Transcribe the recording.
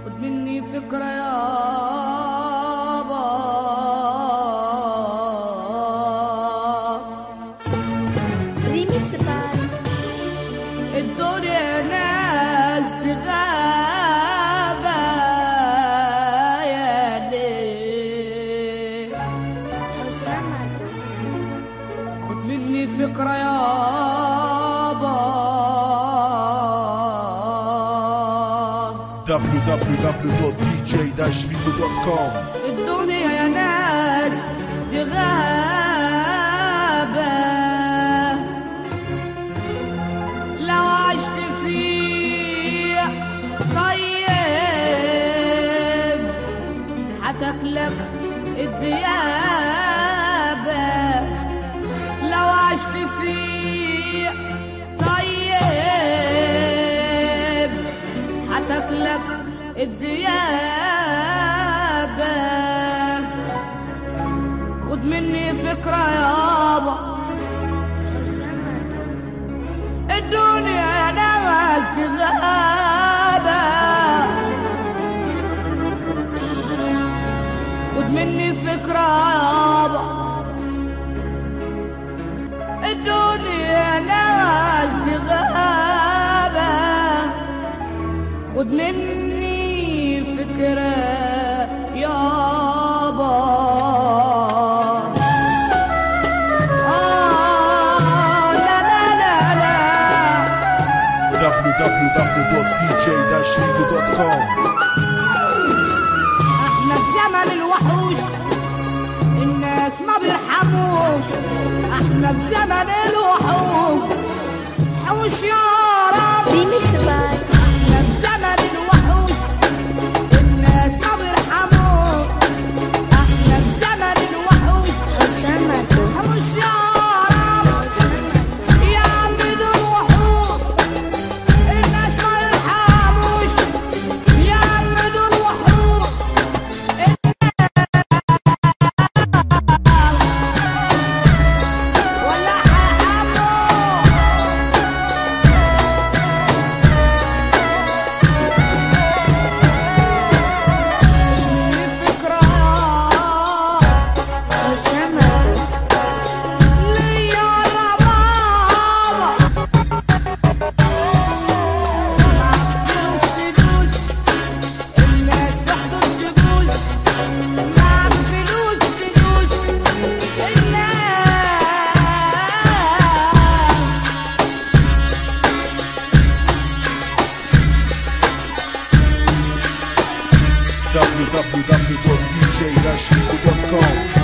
خد مني فكرة يابا ريميكس باي الدنيا ناس بغابة يا ليل حسام عبدو خد مني فكرة يابا www.dj-video.com الدنيا يا ناس دي غابة لو عشت فيه طيب هتاكلك الديابة لو عشت فيه طيب هتاكلك الديابة خد مني فكرة يابا حسام عبدو الدنيا يا ناس دي غابة خد مني فكرة يابا الدنيا يا ناس دي غابة خد مني فكرة يابا آه لا لا لا لا www.dj-video.com احنا في زمن الوحوش الناس ما بيرحموش احنا في زمن الوحوش حوش يا رب ريميكس باي احنا في زمن الوحوش الناس ما بيرحموش احنا في زمن الوحوش حسام عبدو حوش يا رب حسام عبدو يا عم دول وحوش الناس ما يرحموش يا عم دول وحوش ولا حمو فكرة حسام عبدو ليا ربابة معك فلوس تدوس الناس تحضر تبوس معك فلوس تدوس الناس www.dj-video.com